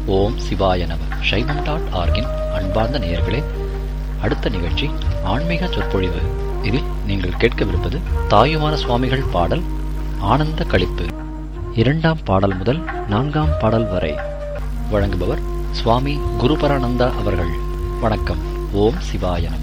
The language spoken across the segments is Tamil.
ஓம் சிவாய நம சைவம் டாட் ஆர்கின் அன்பார்ந்த நேயர்களே அடுத்த நிகழ்ச்சி ஆன்மீக சொற்பொழிவு இதில் நீங்கள் கேட்கவிருப்பது தாயுமான சுவாமிகள் பாடல் ஆனந்த களிப்பு இரண்டாம் பாடல் முதல் நான்காம் பாடல் வரை வழங்குபவர் சுவாமி குருபரானந்தா அவர்கள் வணக்கம் ஓம் சிவாய நம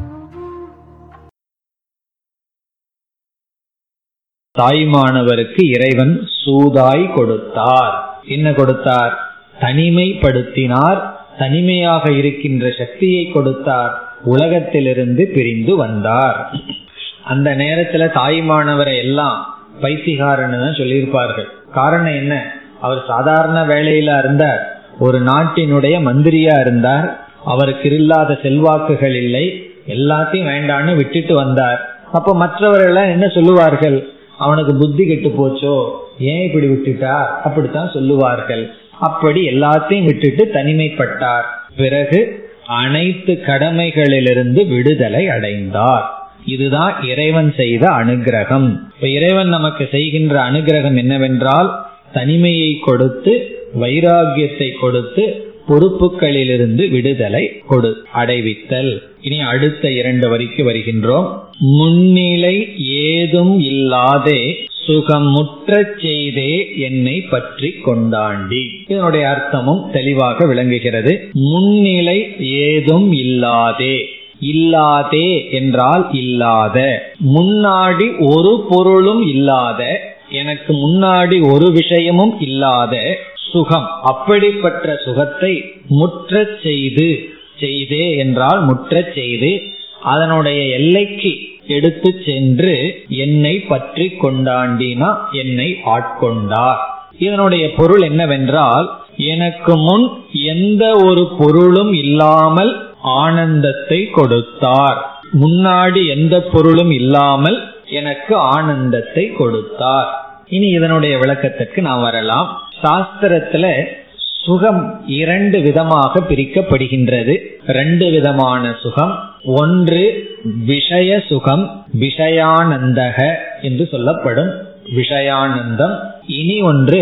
தாய்மானவருக்கு இறைவன் சூதாய் கொடுத்தார் என்ன கொடுத்தார் தனிமைப்படுத்தினார் தனிமையாக இருக்கின்ற சக்தியை கொடுத்தார் உலகத்திலிருந்து பிரிந்து வந்தார் அந்த நேரத்துல தாய்மானவரை எல்லாம் பைத்திகாரன்னு தான் சொல்லியிருப்பார்கள் காரணம் என்ன அவர் சாதாரண வேலையில இருந்தார் ஒரு நாட்டினுடைய மந்திரியா இருந்தார் அவருக்கு இல்லாத செல்வாக்குகள் இல்லை எல்லாத்தையும் வேண்டான்னு விட்டுட்டு வந்தார் அப்ப மற்றவர்கள் என்ன சொல்லுவார்கள் அவனுக்கு புத்தி கெட்டு போச்சோ ஏன் இப்படி விட்டுட்டா அப்படித்தான் சொல்லுவார்கள் அப்படி எல்லாத்தையும் விட்டுட்டு தனிமைப்பட்டார் பிறகு அனைத்து கடமைகளிலிருந்து விடுதலை அடைந்தார் இதுதான் இறைவன் செய்த அனுகிரகம் இப்ப இறைவன் நமக்கு செய்கின்ற அனுகிரகம் என்னவென்றால் தனிமையை கொடுத்து வைராகியத்தை கொடுத்து பொறுப்புகளிலிருந்து விடுதலை கொடு அடைவித்தல் இனி அடுத்த இரண்டு வரிக்கு வருகின்றோம் முன்னிலை ஏதும் இல்லாதே சுகமுற்றச் செய்தே என்னை பற்றி கொண்டாண்டி இதனுடைய அர்த்தமும் தெளிவாக விளங்குகிறது முன்னிலை ஏதும் இல்லாதே இல்லாதே என்றால் இல்லாத முன்னாடி ஒரு பொருளும் இல்லாத எனக்கு முன்னாடி ஒரு விஷயமும் இல்லாத சுகம் அப்படிப்பட்ட சுகத்தை முற்றச் செய்து செய்தே என்றால் முற்றச் செய்து அதனுடைய எல்லைக்கு எடுத்து சென்று என்னை பற்றி கொண்டாண்டினா என்னை ஆட்கொண்டார் இதனுடைய பொருள் என்னவென்றால் எனக்கு முன் எந்த ஒரு பொருளும் இல்லாமல் ஆனந்தத்தை கொடுத்தார் முன்னாடி எந்த பொருளும் இல்லாமல் எனக்கு ஆனந்தத்தை கொடுத்தார் இனி இதனுடைய விளக்கத்துக்கு நாம் வரலாம் சாஸ்திரத்துல சுகம் இரண்டு விதமாக பிரிக்கப்படுகின்றது ரெண்டு விதமான சுகம் ஒன்று விஷய சுகம் விஷயானந்தக என்று சொல்லப்படும் விஷயானந்தம் இனி ஒன்று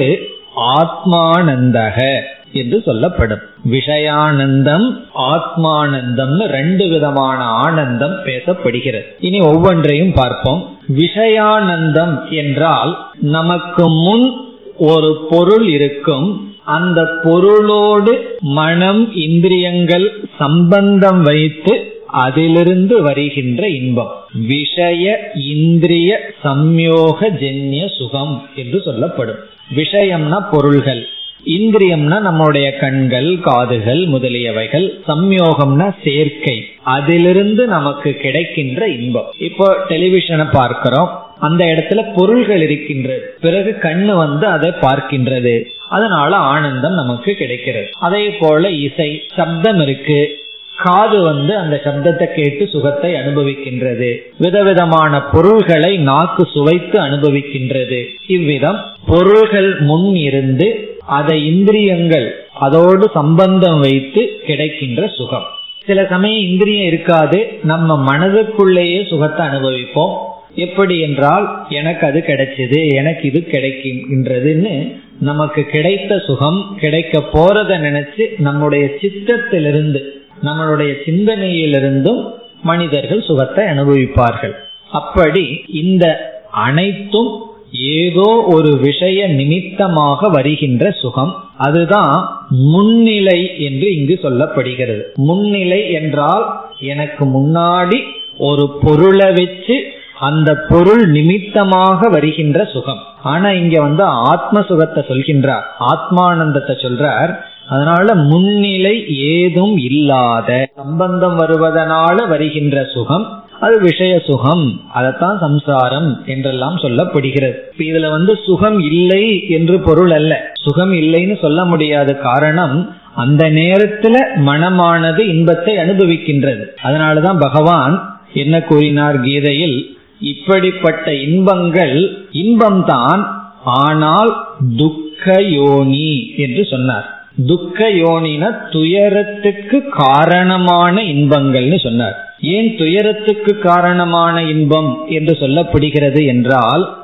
ஆத்மானந்தக என்று சொல்லப்படும் விஷயானந்தம் ஆத்மானந்தம்னு ரெண்டு விதமான ஆனந்தம் பேசப்படுகிறது இனி ஒவ்வொன்றையும் பார்ப்போம் விஷயானந்தம் என்றால் நமக்கு முன் ஒரு பொருள் இருக்கும் அந்த பொருளோடு மனம் இந்திரியங்கள் சம்பந்தம் வைத்து அதிலிருந்து வருகின்ற இன்பம் விஷய இந்திரிய சம்யோக ஜென்ய சுகம் என்று சொல்லப்படும் விஷயம்னா பொருள்கள் இந்திரியம்னா நம்முடைய கண்கள் காதுகள் முதலியவைகள் சம்யோகம்னா சேர்க்கை அதிலிருந்து நமக்கு கிடைக்கின்ற இன்பம் இப்போ டெலிவிஷனை பார்க்கிறோம் அந்த இடத்துல பொருள்கள் இருக்கின்றது பிறகு கண்ணு வந்து அதை பார்க்கின்றது அதனால ஆனந்தம் நமக்கு கிடைக்கிறது அதே போல இசை சப்தம் இருக்கு காது வந்து அந்த சப்தத்தை கேட்டு சுகத்தை அனுபவிக்கின்றது விதவிதமான பொருள்களை நாக்கு சுவைத்து அனுபவிக்கின்றது இவ்விதம் பொருள்கள் முன் இருந்து அதை இந்திரியங்கள் அதோடு சம்பந்தம் வைத்து கிடைக்கின்ற சுகம் சில சமயம் இந்திரியம் இருக்காது நம்ம மனதுக்குள்ளேயே சுகத்தை அனுபவிப்போம் எப்படி என்றால் எனக்கு அது கிடைச்சது எனக்கு இது கிடைக்கின்றதுன்னு நமக்கு கிடைத்த சுகம் கிடைக்க போறத நினைச்சு நம்முடைய சித்தத்திலிருந்து நம்மளுடைய சிந்தனையிலிருந்தும் மனிதர்கள் சுகத்தை அனுபவிப்பார்கள் அப்படி இந்த அனைத்தும் ஏதோ ஒரு விஷய நிமித்தமாக வருகின்ற சுகம் அதுதான் முன்னிலை என்று இங்கு சொல்லப்படுகிறது முன்னிலை என்றால் எனக்கு முன்னாடி ஒரு பொருளை வச்சு அந்த பொருள் நிமித்தமாக வருகின்ற சுகம் ஆனா இங்க வந்து ஆத்ம சுகத்தை சொல்கின்றார் ஆத்மானந்தத்தை சொல்றார் அதனால முன்னிலை ஏதும் இல்லாத சம்பந்தம் வருவதனால வருகின்ற சுகம் அது விஷய சுகம் அதத்தான் சம்சாரம் என்றெல்லாம் சொல்லப்படுகிறது இதுல வந்து சுகம் இல்லை என்று பொருள் அல்ல சுகம் இல்லைன்னு சொல்ல முடியாத காரணம் அந்த நேரத்துல மனமானது இன்பத்தை அனுபவிக்கின்றது அதனாலதான் பகவான் என்ன கூறினார் கீதையில் இப்படிப்பட்ட இன்பங்கள் இன்பம்தான் ஆனால் துக்க யோனி என்று சொன்னார் துக்க யோனின துயரத்துக்கு காரணமான இன்பங்கள்னு சொன்னார் ஏன் துயரத்துக்கு காரணமான இன்பம் என்று சொல்லப்படுகிறது என்றால்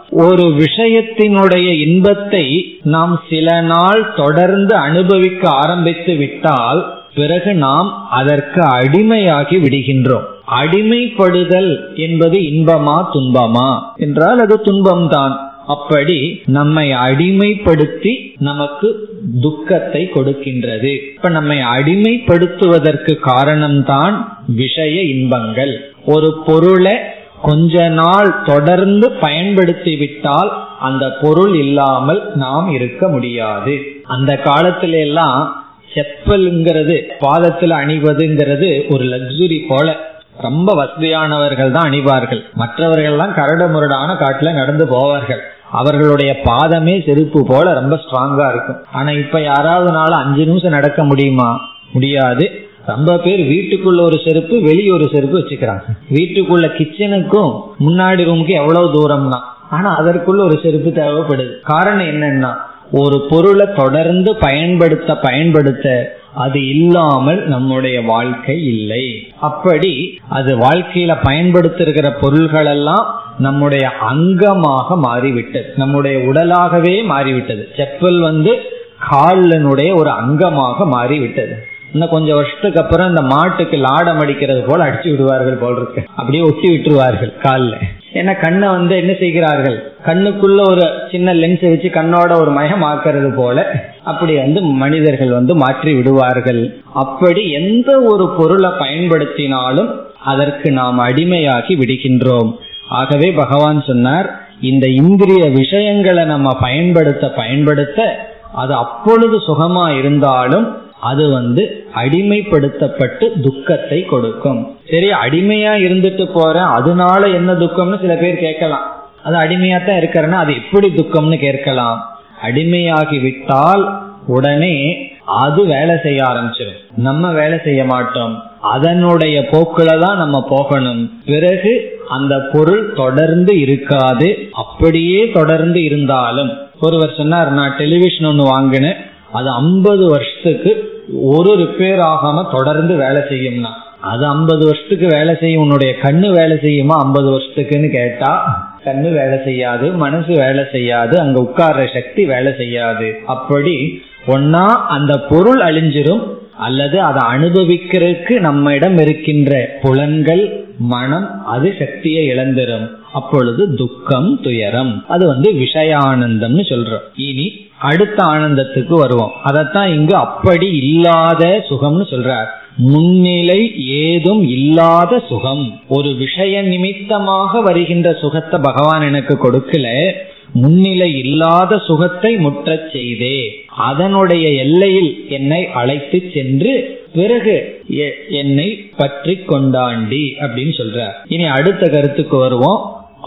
ஒரு விஷயத்தினுடைய இன்பத்தை நாம் சில நாள் தொடர்ந்து அனுபவிக்க ஆரம்பித்து விட்டால் பிறகு நாம் அதற்கு அடிமையாகி விடுகின்றோம் அடிமைப்படுதல் என்பது இன்பமா துன்பமா என்றால் அது துன்பம்தான் அப்படி நம்மை அடிமைப்படுத்தி நமக்கு துக்கத்தை கொடுக்கின்றது இப்ப நம்மை அடிமைப்படுத்துவதற்கு காரணம்தான் விஷய இன்பங்கள் ஒரு பொருளை கொஞ்ச நாள் தொடர்ந்து பயன்படுத்தி விட்டால் அந்த பொருள் இல்லாமல் நாம் இருக்க முடியாது அந்த காலத்தில எல்லாம் செப்பல்ங்கிறது பாதத்தில் அணிவதுங்கிறது ஒரு லக்ஸுரி போல ரொம்ப வசதியானவர்கள் தான் அணிவார்கள் மற்றவர்கள் எல்லாம் கரடு முரடான காட்டுல நடந்து போவார்கள் அவர்களுடைய பாதமே செருப்பு போல ரொம்ப ஸ்ட்ராங்கா இருக்கும் ஆனா இப்ப யாராவது நாள் அஞ்சு நிமிஷம் நடக்க முடியுமா முடியாது ரொம்ப பேர் வீட்டுக்குள்ள ஒரு செருப்பு வெளியே ஒரு செருப்பு வச்சுக்கிறாங்க வீட்டுக்குள்ள கிச்சனுக்கும் முன்னாடி ரூமுக்கு எவ்வளவு தூரம்னா ஆனா அதற்குள்ள ஒரு செருப்பு தேவைப்படுது காரணம் என்னன்னா ஒரு பொருளை தொடர்ந்து பயன்படுத்த பயன்படுத்த அது இல்லாமல் நம்முடைய வாழ்க்கை இல்லை அப்படி அது வாழ்க்கையில பயன்படுத்திருக்கிற பொருள்கள் எல்லாம் நம்முடைய அங்கமாக மாறிவிட்டது நம்முடைய உடலாகவே மாறிவிட்டது செப்பல் வந்து காலனுடைய ஒரு அங்கமாக மாறிவிட்டது இன்னும் கொஞ்சம் வருஷத்துக்கு அப்புறம் இந்த மாட்டுக்கு லாடம் அடிக்கிறது போல அடிச்சு விடுவார்கள் போல் இருக்கு அப்படியே ஒட்டி விட்டுருவார்கள் காலில் ஏன்னா கண்ணை வந்து என்ன செய்கிறார்கள் கண்ணுக்குள்ள ஒரு சின்ன லென்ஸ் வச்சு கண்ணோட ஒரு மயம் ஆக்கிறது போல அப்படி வந்து மனிதர்கள் வந்து மாற்றி விடுவார்கள் அப்படி எந்த ஒரு பொருளை பயன்படுத்தினாலும் அதற்கு நாம் அடிமையாகி விடுகின்றோம் ஆகவே பகவான் சொன்னார் இந்த இந்திரிய விஷயங்களை நம்ம பயன்படுத்த பயன்படுத்த அது அப்பொழுது சுகமா இருந்தாலும் அது வந்து அடிமைப்படுத்தப்பட்டு துக்கத்தை கொடுக்கும் சரி அடிமையா இருந்துட்டு போறேன் அதனால என்ன துக்கம்னு சில பேர் கேட்கலாம் அது அடிமையா தான் இருக்கிறேன்னா அது எப்படி துக்கம்னு கேட்கலாம் அடிமையாகி விட்டால் உடனே அது வேலை செய்ய ஆரம்பிச்சிடும் நம்ம வேலை செய்ய மாட்டோம் அதனுடைய போக்குல தான் நம்ம போகணும் பிறகு அந்த பொருள் தொடர்ந்து இருக்காது அப்படியே தொடர்ந்து இருந்தாலும் ஒருவர் சொன்னார் நான் டெலிவிஷன் ஒன்று வாங்கினேன் அது ஐம்பது வருஷத்துக்கு ஒரு ரிப்பேர் ஆகாம தொடர்ந்து வேலை செய்யும்னா அது ஐம்பது வருஷத்துக்கு வேலை செய்யும் உன்னுடைய கண்ணு வேலை செய்யுமா ஐம்பது வருஷத்துக்குன்னு கேட்டா கண்ணு வேலை செய்யாது மனசு வேலை செய்யாது அங்க உட்கார்ற சக்தி வேலை செய்யாது அப்படி ஒன்னா அந்த பொருள் அழிஞ்சிரும் அல்லது அதை அனுபவிக்கிறதுக்கு நம்ம இடம் இருக்கின்ற புலன்கள் மனம் அது சக்தியை இழந்துரும் அப்பொழுது துக்கம் துயரம் அது வந்து விஷயானந்தம்னு சொல்றோம் இனி அடுத்த ஆனந்தத்துக்கு வருவோம் அதத்தான் இங்கு அப்படி இல்லாத சுகம்னு சொல்றார் முன்னிலை ஏதும் இல்லாத சுகம் ஒரு விஷய நிமித்தமாக வருகின்ற சுகத்தை பகவான் எனக்கு கொடுக்கல முன்னிலை இல்லாத சுகத்தை முற்றச் செய்தே அதனுடைய எல்லையில் என்னை அழைத்து சென்று பிறகு என்னை பற்றி கொண்டாண்டி அப்படின்னு சொல்றார் இனி அடுத்த கருத்துக்கு வருவோம்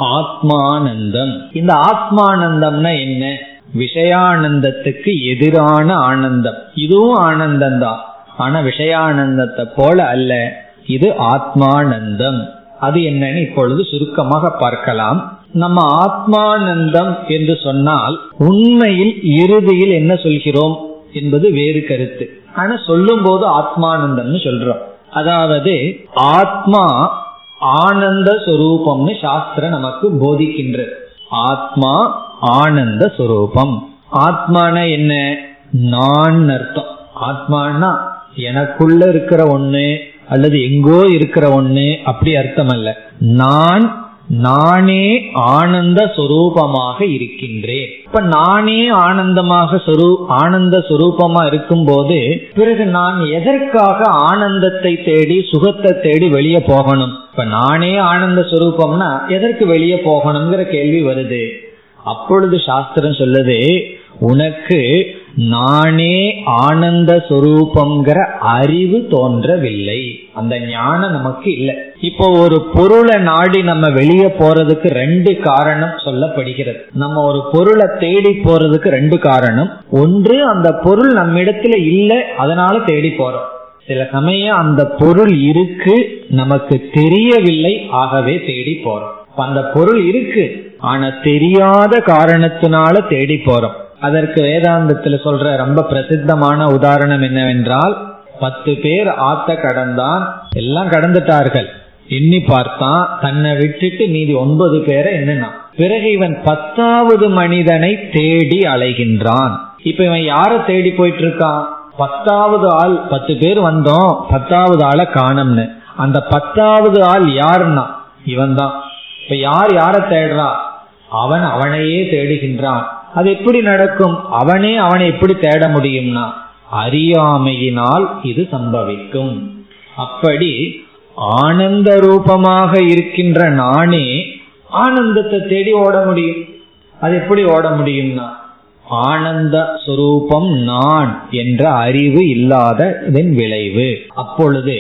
ஆத்மானந்தம் இந்த ஆத்மானந்தம்னா என்ன விஷயானந்தத்துக்கு எதிரான ஆனந்தம் இதுவும் ஆனந்தம் தான் ஆனா விஷயானந்தத்தை போல அல்ல இது ஆத்மானந்தம் அது என்னன்னு இப்பொழுது சுருக்கமாக பார்க்கலாம் நம்ம ஆத்மானந்தம் என்று சொன்னால் உண்மையில் இறுதியில் என்ன சொல்கிறோம் என்பது வேறு கருத்து ஆனா சொல்லும் போது ஆத்மானந்தம்னு சொல்றோம் அதாவது ஆத்மா ஆனந்த சொரூபம்னு சாஸ்திரம் நமக்கு போதிக்கின்றது ஆத்மா ஆனந்த சொரூபம் ஆத்மான என்ன நான் அர்த்தம் ஆத்மானா எனக்குள்ள இருக்கிற ஒண்ணு அல்லது எங்கோ இருக்கிற ஒண்ணு அப்படி அர்த்தம் அல்ல நான் நானே ஆனந்த சொரூபமாக இருக்கின்றேன் இப்ப நானே ஆனந்தமாக சொரூ ஆனந்த சொரூபமா இருக்கும் போது பிறகு நான் எதற்காக ஆனந்தத்தை தேடி சுகத்தை தேடி வெளியே போகணும் இப்ப நானே ஆனந்த சொரூபம்னா எதற்கு வெளியே போகணுங்கிற கேள்வி வருது அப்பொழுது சாஸ்திரம் சொல்லுது உனக்கு நானே ஆனந்த சொரூபங்கிற அறிவு தோன்றவில்லை அந்த ஞானம் நமக்கு இல்லை இப்போ ஒரு பொருளை நாடி நம்ம வெளியே போறதுக்கு ரெண்டு காரணம் சொல்லப்படுகிறது நம்ம ஒரு பொருளை தேடி போறதுக்கு ரெண்டு காரணம் ஒன்று அந்த பொருள் நம்ம இடத்துல இல்லை அதனால தேடி போறோம் சில சமயம் அந்த பொருள் இருக்கு நமக்கு தெரியவில்லை ஆகவே தேடி போறோம் அந்த பொருள் இருக்கு ஆனா தெரியாத காரணத்தினால தேடி போறோம் அதற்கு வேதாந்தத்துல சொல்ற ரொம்ப பிரசித்தமான உதாரணம் என்னவென்றால் பத்து பேர் ஆத்த கடந்தான் எல்லாம் கடந்துட்டார்கள் எண்ணி பார்த்தான் தன்னை விட்டுட்டு மீதி ஒன்பது பேரை என்னன்னா பிறகு இவன் பத்தாவது மனிதனை தேடி அலைகின்றான் இப்ப இவன் யார தேடி போயிட்டு இருக்கான் பத்தாவது ஆள் பத்து பேர் வந்தோம் பத்தாவது ஆளை காணோம்னு அந்த பத்தாவது ஆள் யாருன்னா இவன் தான் இப்ப யார் யார தேடுறா அவன் அவனையே தேடுகின்றான் அது எப்படி நடக்கும் அவனே அவனை எப்படி தேட முடியும்னா அறியாமையினால் இது சம்பவிக்கும் அப்படி ஆனந்த ரூபமாக இருக்கின்ற நானே ஆனந்தத்தை தேடி ஓட முடியும் அது எப்படி ஓட முடியும்னா ஆனந்த சுரூபம் நான் என்ற அறிவு இல்லாத இதன் விளைவு அப்பொழுது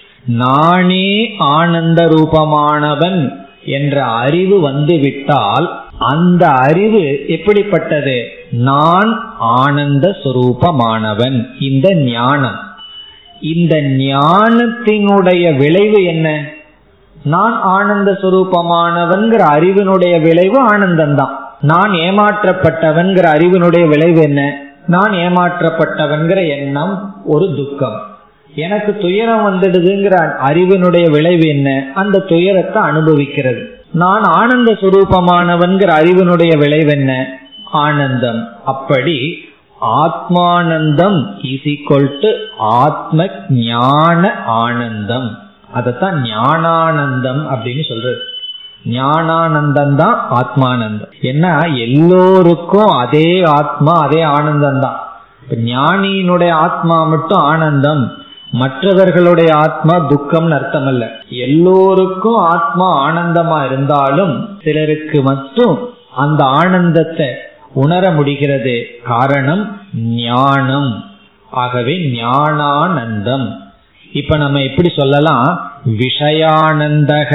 நானே ஆனந்த ரூபமானவன் என்ற அறிவு வந்துவிட்டால் அந்த அறிவு எப்படிப்பட்டது நான் ஆனந்த சுரூபமானவன் இந்த ஞானம் இந்த ஞானத்தினுடைய விளைவு என்ன நான் ஆனந்த சுரூபமானவன்கிற அறிவினுடைய விளைவு ஆனந்தம்தான் நான் ஏமாற்றப்பட்டவன்கிற அறிவினுடைய விளைவு என்ன நான் ஏமாற்றப்பட்டவன்கிற எண்ணம் ஒரு துக்கம் எனக்கு துயரம் வந்துடுதுங்கிற அறிவினுடைய விளைவு என்ன அந்த துயரத்தை அனுபவிக்கிறது நான் ஆனந்த சுரூபமானவன்கிற அறிவினுடைய விளைவு என்ன ஆனந்தம் அப்படி ஆத்மானந்தம் இஸ் ஈக்குவல் டு ஆத்ம ஞான ஆனந்தம் அதத்தான் ஞானானந்தம் அப்படின்னு சொல்றது ஞானானந்தம் தான் ஆத்மானந்தம் ஏன்னா எல்லோருக்கும் அதே ஆத்மா அதே ஆனந்தம் தான் இப்ப ஞானியினுடைய ஆத்மா மட்டும் ஆனந்தம் மற்றவர்களுடைய ஆத்மா துக்கம்னு அர்த்தம் அல்ல எல்லோருக்கும் ஆத்மா ஆனந்தமா இருந்தாலும் சிலருக்கு மட்டும் அந்த ஆனந்தத்தை உணர முடிகிறது காரணம் ஞானம் ஆகவே ஞானானந்தம் இப்ப நம்ம எப்படி சொல்லலாம் விஷயானந்தக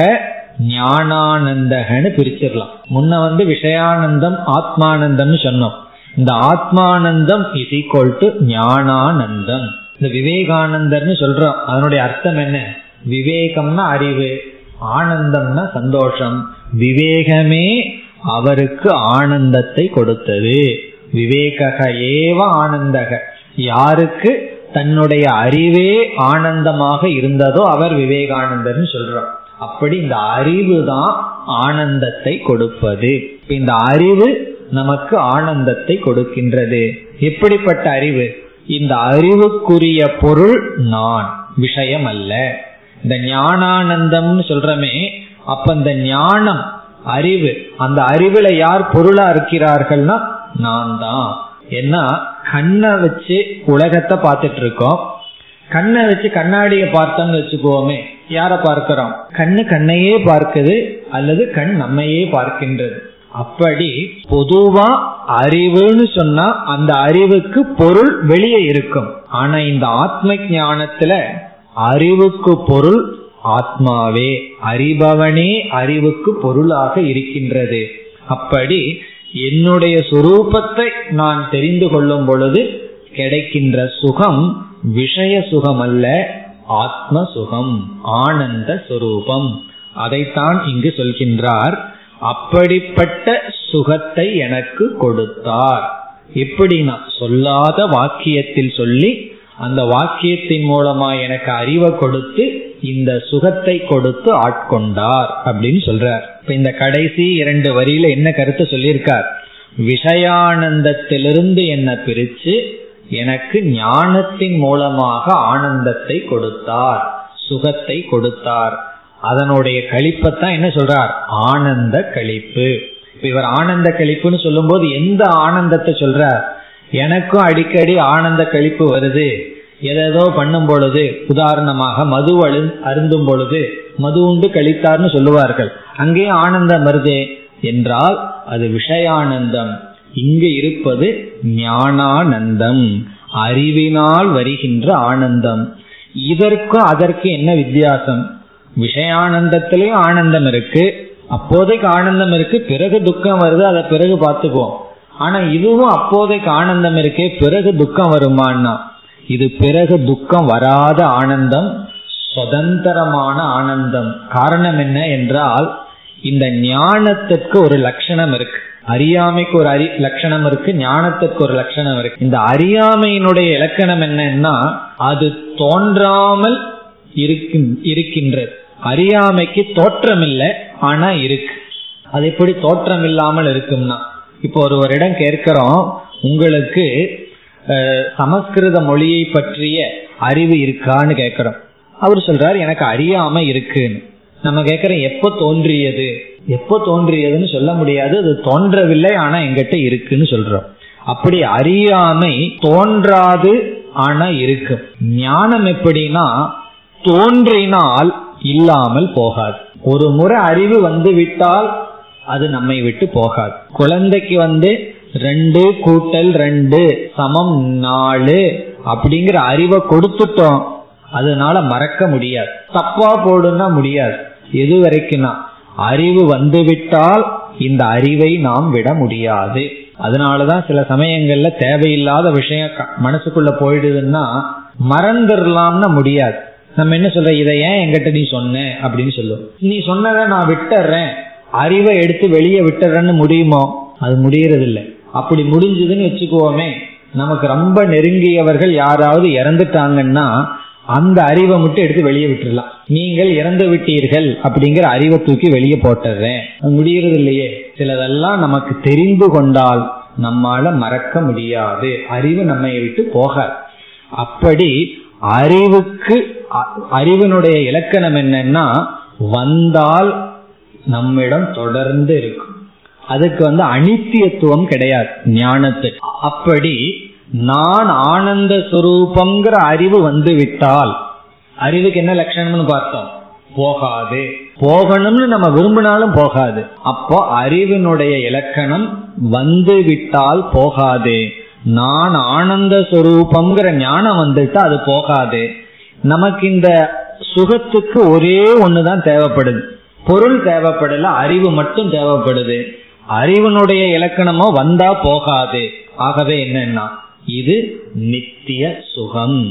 ஞானானந்தகன்னு பிரிச்சிடலாம் முன்ன வந்து விஷயானந்தம் ஆத்மானந்தம்னு சொன்னோம் இந்த ஆத்மானந்தம் இஸ் ஈக்குவல் டு ஞானானந்தம் இந்த விவேகானந்தர்னு சொல்றோம் அதனுடைய அர்த்தம் என்ன விவேகம்னா அறிவு ஆனந்தம்னா சந்தோஷம் விவேகமே அவருக்கு ஆனந்தத்தை கொடுத்தது விவேக ஏவ ஆனந்தக யாருக்கு தன்னுடைய அறிவே ஆனந்தமாக இருந்ததோ அவர் விவேகானந்தர்னு சொல்றோம் அப்படி இந்த அறிவு தான் ஆனந்தத்தை கொடுப்பது இந்த அறிவு நமக்கு ஆனந்தத்தை கொடுக்கின்றது எப்படிப்பட்ட அறிவு இந்த அறிவுக்குரிய பொருள் நான் விஷயம் அல்ல இந்த ஞானானந்தம்னு சொல்றமே அப்ப இந்த ஞானம் அறிவு அந்த அறிவுல யார் பொருளா இருக்கிறார்கள்னா நான் தான் ஏன்னா கண்ணை வச்சு உலகத்தை பார்த்துட்டு இருக்கோம் கண்ணை வச்சு கண்ணாடியை பார்த்தோம்னு வச்சுக்கோமே யார பார்க்கிறோம் கண்ணு கண்ணையே பார்க்குது அல்லது கண் நம்மையே பார்க்கின்றது அப்படி பொதுவா அறிவுன்னு சொன்னா அந்த அறிவுக்கு பொருள் வெளியே இருக்கும் ஆனா இந்த ஆத்ம ஞானத்துல அறிவுக்கு பொருள் ஆத்மாவே அறிபவனே அறிவுக்கு பொருளாக இருக்கின்றது அப்படி என்னுடைய சுரூபத்தை நான் தெரிந்து கொள்ளும் பொழுது கிடைக்கின்ற சுகம் விஷய சுகம் அல்ல ஆத்ம சுகம் ஆனந்த சுரூபம் அதைத்தான் இங்கு சொல்கின்றார் அப்படிப்பட்ட சுகத்தை எனக்கு கொடுத்தார் எப்படி நான் சொல்லாத வாக்கியத்தில் சொல்லி அந்த வாக்கியத்தின் மூலமா எனக்கு அறிவை கொடுத்து இந்த சுகத்தை கொடுத்து ஆட்கொண்டார் அப்படின்னு சொல்றார் இப்ப இந்த கடைசி இரண்டு வரியில என்ன கருத்து சொல்லியிருக்கார் விஷயானந்தத்திலிருந்து என்ன பிரிச்சு எனக்கு ஞானத்தின் மூலமாக ஆனந்தத்தை கொடுத்தார் சுகத்தை கொடுத்தார் அதனுடைய கழிப்பத்தான் என்ன சொல்றார் ஆனந்த கழிப்பு இப்ப இவர் ஆனந்த கழிப்புன்னு சொல்லும் போது எந்த ஆனந்தத்தை சொல்றார் எனக்கும் அடிக்கடி ஆனந்த கழிப்பு வருது எதோ பண்ணும் பொழுது உதாரணமாக மது அழு அருந்தும் பொழுது மது உண்டு கழித்தார்னு சொல்லுவார்கள் அங்கே ஆனந்தம் வருதே என்றால் அது விஷயானந்தம் இங்கு இருப்பது ஞானானந்தம் அறிவினால் வருகின்ற ஆனந்தம் இதற்கும் அதற்கு என்ன வித்தியாசம் விஷயானந்தத்திலையும் ஆனந்தம் இருக்கு அப்போதைக்கு ஆனந்தம் இருக்கு பிறகு துக்கம் வருது அதை பிறகு பார்த்துக்குவோம் ஆனா இதுவும் அப்போதைக்கு ஆனந்தம் இருக்கே பிறகு துக்கம் வருமானா இது பிறகு துக்கம் வராத ஆனந்தம் சுதந்திரமான ஆனந்தம் காரணம் என்ன என்றால் இந்த ஞானத்திற்கு ஒரு லட்சணம் இருக்கு அறியாமைக்கு ஒரு அறி லட்சணம் இருக்கு ஞானத்திற்கு ஒரு லட்சணம் இருக்கு இந்த அறியாமையினுடைய இலக்கணம் என்னன்னா அது தோன்றாமல் இருக்கின்றது அறியாமைக்கு தோற்றம் இல்லை ஆனா இருக்கு அது எப்படி தோற்றம் இல்லாமல் இருக்கும்னா இப்போ ஒருவரிடம் கேட்கிறோம் உங்களுக்கு அஹ், சமஸ்கிருத மொழியை பற்றிய அறிவு இருக்கான்னு கேட்கிறோம் அவர் சொல்றாரு எனக்கு அறியாம இருக்குன்னு நம்ம கேட்கிறோம் எப்போ தோன்றியது எப்போ தோன்றியதுன்னு சொல்ல முடியாது அது தோன்றவில்லை ஆனா எங்கிட்ட இருக்குன்னு சொல்றோம் அப்படி அறியாமை தோன்றாது ஆனா இருக்கு ஞானம் எப்படின்னா தோன்றினால் இல்லாமல் போகாது ஒரு முறை அறிவு வந்து விட்டால் அது நம்மை விட்டு போகாது குழந்தைக்கு வந்து ரெண்டு கூட்டல் ரெண்டு சமம் நாலு அப்படிங்கிற அறிவை கொடுத்துட்டோம் அதனால மறக்க முடியாது தப்பா போடுன்னா முடியாது எது வரைக்கும்னா அறிவு வந்துவிட்டால் இந்த அறிவை நாம் விட முடியாது அதனாலதான் சில சமயங்கள்ல தேவையில்லாத விஷயம் க- மனசுக்குள்ள போயிடுதுன்னா மறந்துடலாம்னா முடியாது நம்ம என்ன சொல்ற இதை ஏன் என்கிட்ட நீ சொன்ன அப்படின்னு சொல்லுவோம் நீ சொன்னதை நான் விட்டுறேன் அறிவை எடுத்து வெளியே விட்டுறேன்னு முடியுமோ அது முடியறது இல்லை அப்படி முடிஞ்சதுன்னு வச்சுக்குவோமே நமக்கு ரொம்ப நெருங்கியவர்கள் யாராவது இறந்துட்டாங்கன்னா அந்த அறிவை மட்டும் எடுத்து வெளியே விட்டுறலாம் நீங்கள் இறந்து விட்டீர்கள் அப்படிங்கிற அறிவை தூக்கி வெளியே போட்டுறேன் அது முடியறது இல்லையே சிலதெல்லாம் நமக்கு தெரிந்து கொண்டால் நம்மால மறக்க முடியாது அறிவு நம்மை விட்டு போகாது அப்படி அறிவுக்கு அ- அறிவினுடைய இலக்கணம் என்னன்னா வந்தால் நம்மிடம் தொடர்ந்து இருக்கும் அதுக்கு வந்து அனித்தியத்துவம் கிடையாது ஞானத்துக்கு அப்படி நான் ஆனந்த சுரூபங்கிற அறிவு வந்து விட்டால் அறிவுக்கு என்ன லட்சணம்னு பார்த்தோம் போகாது போகணும்னு நம்ம விரும்பினாலும் போகாது அப்போ அறிவினுடைய இலக்கணம் வந்து விட்டால் போகாது நான் ஆனந்த சுரூபங்கிற ஞானம் வந்துட்டா அது போகாது நமக்கு இந்த சுகத்துக்கு ஒரே ஒண்ணுதான் தேவைப்படுது பொருள் தேவைப்படல அறிவு மட்டும் தேவைப்படுது அறிவினுடைய இலக்கணமோ வந்தா போகாது ஆகவே என்னன்னா இது நித்திய சுகம்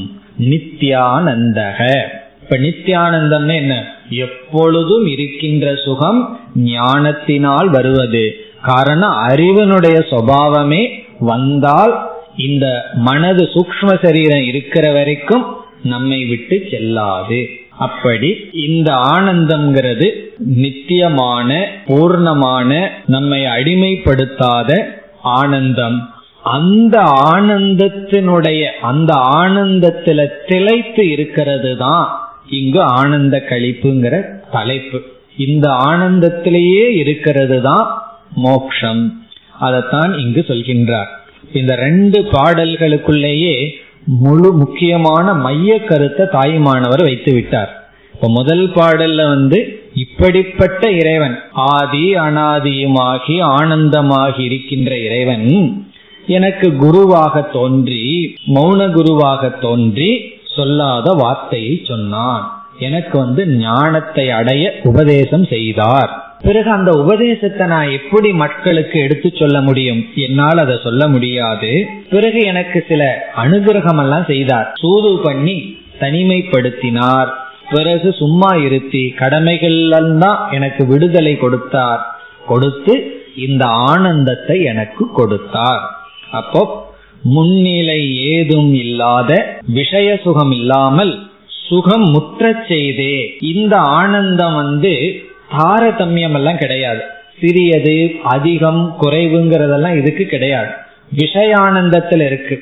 நித்யானந்தக இப்ப நித்யானந்தம்னு என்ன எப்பொழுதும் இருக்கின்ற சுகம் ஞானத்தினால் வருவது காரணம் அறிவினுடைய சுபாவமே வந்தால் இந்த மனது சூக்ஷ்ம சரீரம் இருக்கிற வரைக்கும் நம்மை விட்டு செல்லாது அப்படி இந்த ஆனந்தம்ங்கிறது நித்தியமான பூர்ணமான நம்மை அடிமைப்படுத்தாத ஆனந்தம் அந்த ஆனந்தத்தினுடைய அந்த ஆனந்தத்துல திளைத்து இருக்கிறது தான் இங்கு ஆனந்த கழிப்புங்கிற தலைப்பு இந்த ஆனந்தத்திலேயே இருக்கிறது தான் மோக்ஷம் அதைத்தான் இங்கு சொல்கின்றார் இந்த ரெண்டு பாடல்களுக்குள்ளேயே முழு முக்கியமான மைய கருத்தை தாயுமானவர் வைத்து விட்டார் இப்ப முதல் பாடல்ல வந்து இப்படிப்பட்ட இறைவன் ஆதி அனாதியுமாகி ஆனந்தமாகி இருக்கின்ற இறைவன் எனக்கு குருவாக தோன்றி மௌன குருவாக தோன்றி சொல்லாத வார்த்தையை சொன்னான் எனக்கு வந்து ஞானத்தை அடைய உபதேசம் செய்தார் பிறகு அந்த உபதேசத்தை நான் எப்படி மக்களுக்கு எடுத்து சொல்ல முடியும் என்னால் அதை சொல்ல முடியாது பிறகு எனக்கு சில அனுகிரகம் எல்லாம் செய்தார் சூது பண்ணி தனிமைப்படுத்தினார் பிறகு சும்மா இருத்தி கடமைகள் தான் எனக்கு விடுதலை கொடுத்தார் கொடுத்து இந்த ஆனந்தத்தை எனக்கு கொடுத்தார் அப்போ முன்னிலை ஏதும் இல்லாத விஷய சுகம் இல்லாமல் சுகம் முற்றச் செய்தே இந்த ஆனந்தம் வந்து தாரதமியம் எல்லாம் கிடையாது சிறியது அதிகம் குறைவுங்கிறதெல்லாம் இதுக்கு கிடையாது விஷயானந்தத்தில் இருக்கு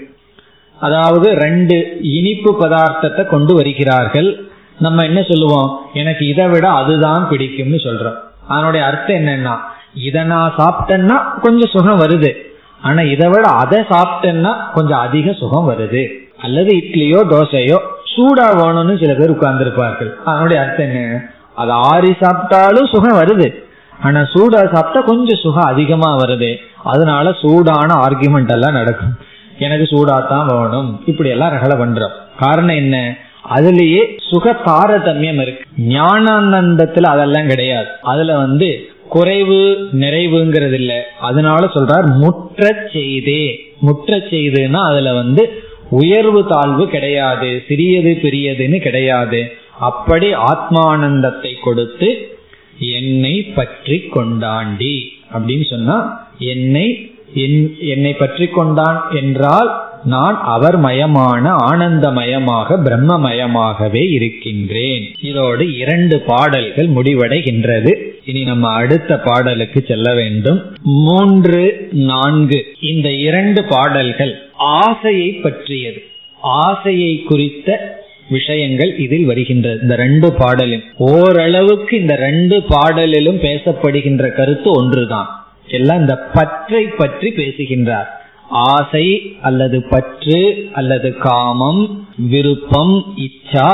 அதாவது ரெண்டு இனிப்பு பதார்த்தத்தை கொண்டு வருகிறார்கள் நம்ம என்ன சொல்லுவோம் எனக்கு இதை விட அதுதான் பிடிக்கும்னு சொல்றோம் அதனுடைய அர்த்தம் என்னன்னா இதை நான் சாப்பிட்டேன்னா கொஞ்சம் சுகம் வருது ஆனா இதை விட அதை சாப்பிட்டேன்னா கொஞ்சம் அதிக சுகம் வருது அல்லது இட்லியோ தோசையோ சூடா வேணும்னு சில பேர் உட்கார்ந்துருப்பார்கள் அதனுடைய அர்த்தம் என்ன அது ஆறி சாப்பிட்டாலும் சுகம் வருது ஆனா சூடா சாப்பிட்டா கொஞ்சம் சுகம் அதிகமா வருது அதனால சூடான ஆர்குமெண்ட் எல்லாம் நடக்கும் எனக்கு சூடாத்தான் வேணும் இப்படி எல்லாம் ரகலை பண்றோம் காரணம் என்ன அதுலயே சுக தாரதமியம் இருக்கு ஞானானந்தத்துல அதெல்லாம் கிடையாது அதுல வந்து குறைவு நிறைவுங்கிறது இல்ல அதனால சொல்றார் முற்ற செய்தே முற்ற செய்துன்னா அதுல வந்து உயர்வு தாழ்வு கிடையாது சிறியது பெரியதுன்னு கிடையாது அப்படி ஆத்மானந்தத்தை கொடுத்து என்னை பற்றி கொண்டாண்டி அப்படின்னு சொன்னா என்னை என்னை பற்றி கொண்டான் என்றால் நான் அவர் மயமான ஆனந்தமயமாக பிரம்மமயமாகவே இருக்கின்றேன் இதோடு இரண்டு பாடல்கள் முடிவடைகின்றது இனி நம்ம அடுத்த பாடலுக்கு செல்ல வேண்டும் மூன்று நான்கு இந்த இரண்டு பாடல்கள் ஆசையை பற்றியது ஆசையை குறித்த விஷயங்கள் இதில் வருகின்றது இந்த ரெண்டு பாடலும் ஓரளவுக்கு இந்த ரெண்டு பாடலிலும் பேசப்படுகின்ற கருத்து ஒன்றுதான் எல்லாம் இந்த பற்றை பற்றி பேசுகின்றார் ஆசை அல்லது பற்று அல்லது காமம் விருப்பம் இச்சா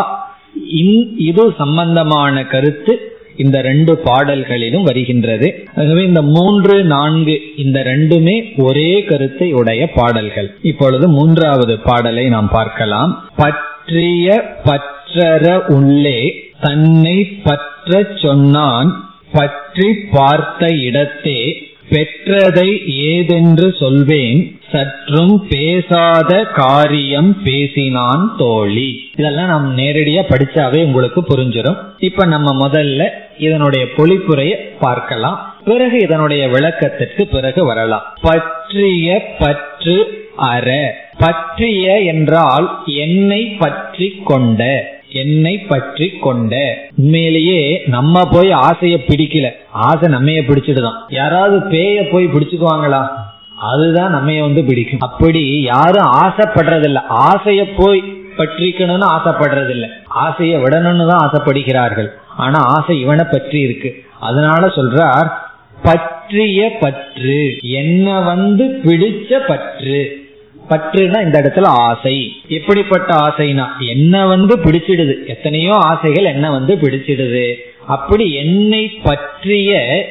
இது சம்பந்தமான கருத்து இந்த ரெண்டு பாடல்களிலும் வருகின்றது ஆகவே இந்த மூன்று நான்கு இந்த ரெண்டுமே ஒரே கருத்தை உடைய பாடல்கள் இப்பொழுது மூன்றாவது பாடலை நாம் பார்க்கலாம் பற்றிய பற்றற உள்ளே தன்னை பற்ற சொன்னான் பற்றி பார்த்த இடத்தே பெற்றதை ஏதென்று சொல்வேன் சற்றும் பேசாத காரியம் பேசினான் தோழி இதெல்லாம் நாம் நேரடியா படிச்சாவே உங்களுக்கு புரிஞ்சிடும் இப்ப நம்ம முதல்ல இதனுடைய பொழிப்புரையை பார்க்கலாம் பிறகு இதனுடைய விளக்கத்திற்கு பிறகு வரலாம் பற்றிய பற்று அற பற்றிய என்றால் என்னை பற்றி கொண்ட என்னை பற்றி கொண்ட உண்மையிலேயே நம்ம போய் ஆசைய பிடிக்கல ஆசை நம்மைய பிடிச்சிடுதான் யாராவது பேய போய் பிடிச்சுக்குவாங்களா அதுதான் நம்மைய வந்து பிடிக்கும் அப்படி யாரும் ஆசைப்படுறதில்ல ஆசைய போய் பற்றிக்கணும்னு ஆசைப்படுறதில்ல ஆசைய விடணும்னு தான் ஆசைப்படுகிறார்கள் ஆனா ஆசை இவனை பற்றி இருக்கு அதனால சொல்றார் பற்றிய பற்று என்ன வந்து பிடிச்ச பற்று பற்றுனா இந்த இடத்துல ஆசை எப்படிப்பட்ட ஆசைனா என்ன வந்து பிடிச்சிடுது எத்தனையோ ஆசைகள் என்ன வந்து பிடிச்சிடுது அப்படி என்னை பற்றிய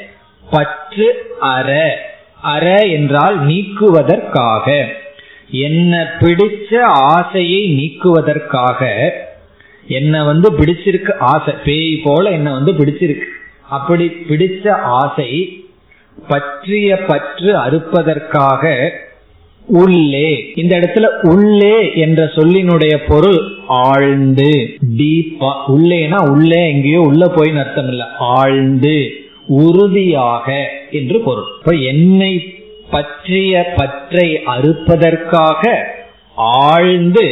பற்று அற அற என்றால் நீக்குவதற்காக என்ன பிடிச்ச ஆசையை நீக்குவதற்காக என்ன வந்து பிடிச்சிருக்கு ஆசை பேய் போல என்ன வந்து பிடிச்சிருக்கு அப்படி பிடிச்ச ஆசை பற்றிய பற்று அறுப்பதற்காக உள்ளே இந்த இடத்துல உள்ளே என்ற சொல்லினுடைய பொருள் ஆழ்ந்து டீப்பா உள்ளேனா உள்ளே எங்கேயோ உள்ள போய் அர்த்தம் இல்ல ஆழ்ந்து உறுதியாக என்று பொருள் இப்ப என்னை பற்றிய பற்றை அறுப்பதற்காக ஆழ்ந்து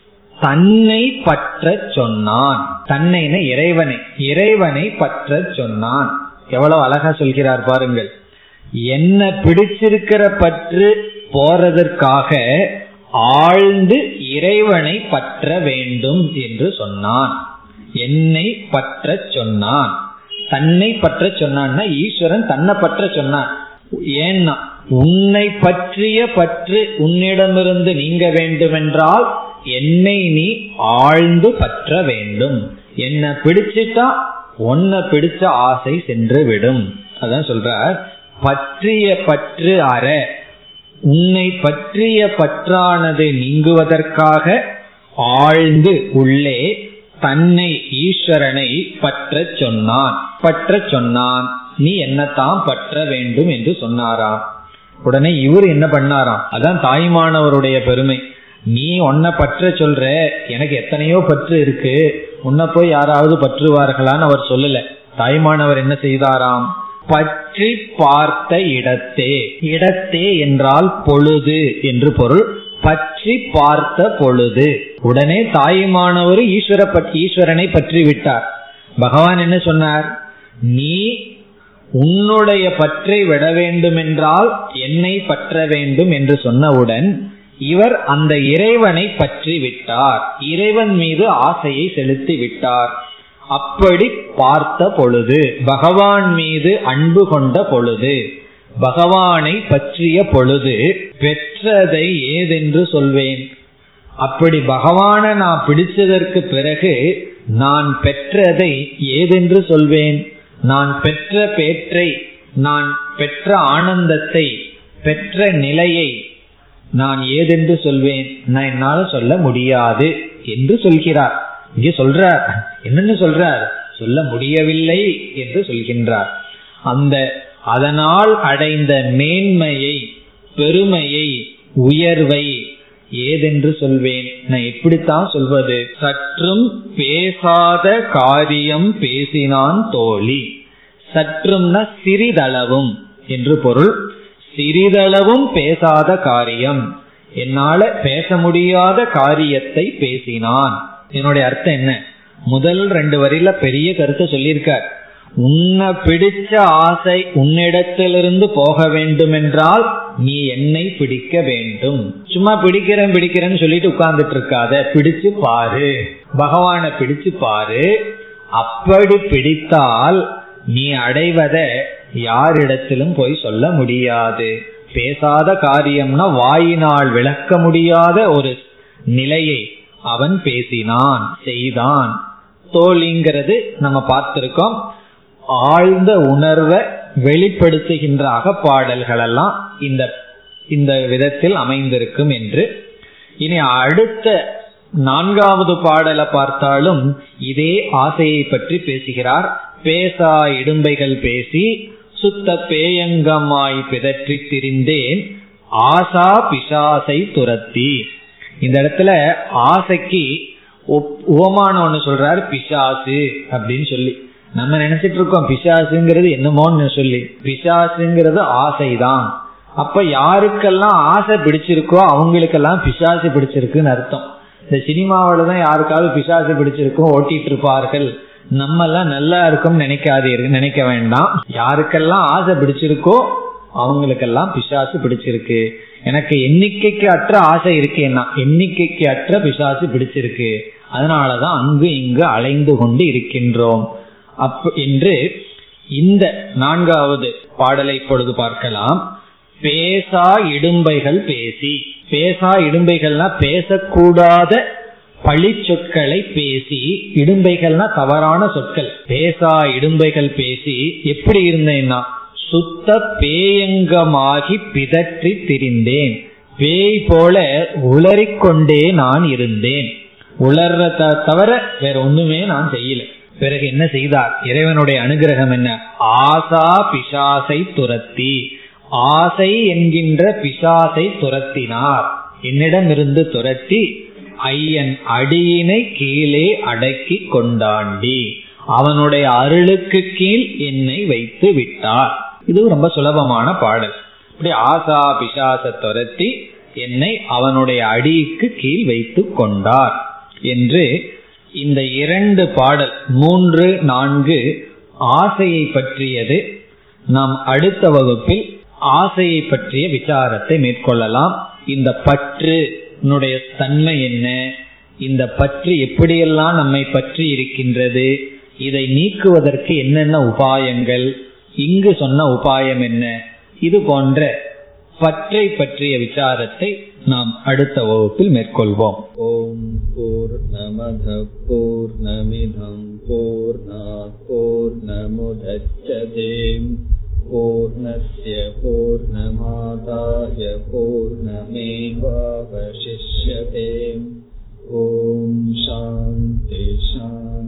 தன்னை பற்ற சொன்னான் தன்னைன இறைவனை இறைவனை பற்ற சொன்னான் எவ்வளவு அழகா சொல்கிறார் பாருங்கள் என்ன பிடிச்சிருக்கிற பற்று போறதற்காக ஆழ்ந்து இறைவனை பற்ற வேண்டும் என்று சொன்னான் என்னை பற்ற சொன்னான் தன்னை பற்ற சொன்னான்னா ஈஸ்வரன் தன்னை பற்ற சொன்னான் ஏன்னா உன்னை பற்றிய பற்று உன்னிடமிருந்து நீங்க வேண்டுமென்றால் என்னை நீ ஆழ்ந்து பற்ற வேண்டும் என்ன பிடிச்சிட்டா உன்னை பிடிச்ச ஆசை சென்று விடும் அதான் சொல்றார் பற்றிய பற்று அற உன்னை பற்றிய பற்றானது நீங்குவதற்காக ஆழ்ந்து உள்ளே தன்னை ஈஸ்வரனை பற்ற சொன்னான் பற்ற சொன்னான் நீ என்னத்தான் பற்ற வேண்டும் என்று சொன்னாராம் உடனே இவர் என்ன பண்ணாராம் அதான் தாய்மானவருடைய பெருமை நீ உன்னை பற்ற சொல்ற எனக்கு எத்தனையோ பற்று இருக்கு உன்னை போய் யாராவது பற்றுவார்களான்னு அவர் சொல்லல தாய்மானவர் என்ன செய்தாராம் பற்றி பார்த்த இடத்தே இடத்தே என்றால் பொழுது என்று பொருள் பற்றி பார்த்த பொழுது உடனே தாயுமானவர் ஈஸ்வர ஈஸ்வரனை பற்றி விட்டார் பகவான் என்ன சொன்னார் நீ உன்னுடைய பற்றை விட வேண்டும் என்றால் என்னை பற்ற வேண்டும் என்று சொன்னவுடன் இவர் அந்த இறைவனை பற்றி விட்டார் இறைவன் மீது ஆசையை செலுத்தி விட்டார் அப்படி பார்த்த பொழுது பகவான் மீது அன்பு கொண்ட பொழுது பகவானை பற்றிய பொழுது பெற்றதை ஏதென்று சொல்வேன் அப்படி பகவானை நான் பிடிச்சதற்கு பிறகு நான் பெற்றதை ஏதென்று சொல்வேன் நான் பெற்ற பேற்றை நான் பெற்ற ஆனந்தத்தை பெற்ற நிலையை நான் ஏதென்று சொல்வேன் நான் என்னால சொல்ல முடியாது என்று சொல்கிறார் இங்கே சொல்றார் என்னன்னு சொல்றார் சொல்ல முடியவில்லை என்று சொல்கின்றார் அந்த அதனால் அடைந்த மேன்மையை பெருமையை உயர்வை ஏதென்று சொல்வேன் நான் எப்படித்தான் சொல்வது சற்றும் பேசாத காரியம் பேசினான் தோழி சற்றும்னா சிறிதளவும் என்று பொருள் சிறிதளவும் பேசாத காரியம் என்னால பேச முடியாத காரியத்தை பேசினான் என்னுடைய அர்த்தம் என்ன முதல் ரெண்டு வரியில பெரிய கருத்தை சொல்லியிருக்கார் உன்னை பிடிச்ச ஆசை உன்னிடத்திலிருந்து போக வேண்டும் என்றால் நீ என்னை பிடிக்க வேண்டும் சும்மா பிடிக்கிறேன் பிடிக்கிறேன்னு சொல்லிட்டு உட்கார்ந்துட்டு இருக்காத பிடிச்சு பாரு பகவானை பிடிச்சு பாரு அப்படி பிடித்தால் நீ அடைவத யாரிடத்திலும் போய் சொல்ல முடியாது பேசாத காரியம்னா வாயினால் விளக்க முடியாத ஒரு நிலையை அவன் பேசினான் செய்தான் தோழிங்கிறது நம்ம பார்த்திருக்கோம் ஆழ்ந்த உணர்வை வெளிப்படுத்துகின்ற அகப்பாடல்கள் எல்லாம் இந்த இந்த விதத்தில் அமைந்திருக்கும் என்று இனி அடுத்த நான்காவது பாடலை பார்த்தாலும் இதே ஆசையை பற்றி பேசுகிறார் பேசா இடும்பைகள் பேசி சுத்த பேயங்கமாய் பிதற்றி திரிந்தேன் ஆசா பிசாசை துரத்தி இந்த இடத்துல ஆசைக்கு உவமானம் ஒண்ணு சொல்றாரு பிசாசு அப்படின்னு சொல்லி நம்ம நினைச்சிட்டு இருக்கோம் பிசாசுங்கிறது என்னமோன்னு சொல்லி பிசாசுங்கிறது ஆசைதான் அப்ப யாருக்கெல்லாம் ஆசை பிடிச்சிருக்கோ அவங்களுக்கெல்லாம் பிசாசு பிடிச்சிருக்குன்னு அர்த்தம் இந்த சினிமாவில தான் யாருக்காவது பிசாசு பிடிச்சிருக்கும் ஓட்டிட்டு இருப்பார்கள் நம்ம எல்லாம் நல்லா இருக்கும் நினைக்காதீர்கள் நினைக்க வேண்டாம் யாருக்கெல்லாம் ஆசை பிடிச்சிருக்கோ அவங்களுக்கெல்லாம் பிசாசு பிடிச்சிருக்கு எனக்கு எண்ணிக்கைக்கு அற்ற ஆசை இருக்கேன்னா எண்ணிக்கைக்கு அற்ற பிசாசு பிடிச்சிருக்கு அதனாலதான் அங்கு இங்கு அலைந்து கொண்டு இருக்கின்றோம் அப் என்று இந்த நான்காவது பாடலை இப்பொழுது பார்க்கலாம் பேசா இடும்பைகள் பேசி பேசா இடும்பைகள்னா பேசக்கூடாத பழி சொற்களை பேசி இடும்பைகள்னா தவறான சொற்கள் பேசா இடும்பைகள் பேசி எப்படி இருந்தேன்னா சுத்த பேயங்கமாகி பிதற்றி திரிந்தேன் பேய் போல உளறிக்கொண்டே நான் இருந்தேன் உளர்றத தவிர வேற ஒண்ணுமே நான் செய்யல பிறகு என்ன செய்தார் இறைவனுடைய அனுகிரகம் என்ன ஆசா பிசாசை துரத்தி ஆசை என்கின்ற பிசாசை துரத்தினார் என்னிடமிருந்து துரத்தி ஐயன் அடியினை கீழே அடக்கி கொண்டாண்டி அவனுடைய அருளுக்கு கீழ் என்னை வைத்து விட்டார் இது ரொம்ப சுலபமான பாடல் இப்படி ஆசா பிசாச துரத்தி என்னை அவனுடைய அடிக்கு கீழ் வைத்து கொண்டார் என்று இந்த இரண்டு பாடல் மூன்று நான்கு ஆசையை பற்றியது நாம் அடுத்த வகுப்பில் ஆசையை பற்றிய விசாரத்தை மேற்கொள்ளலாம் இந்த பற்று தன்மை என்ன இந்த பற்று எப்படியெல்லாம் நம்மை பற்றி இருக்கின்றது இதை நீக்குவதற்கு என்னென்ன உபாயங்கள் இங்கு சொன்ன உபாயம் என்ன இது போன்ற பற்றை பற்றிய விசாரத்தை நாம் அடுத்த வகுப்பில் மேற்கொள்வோம் ஓம் போர் நமத போர் நமிதம் போர் போர் நமுதச்சதேம் पूर्णस्य पूर्णमादाय पूर्णमेवावशिष्यते ॐ शान्ति शान्ति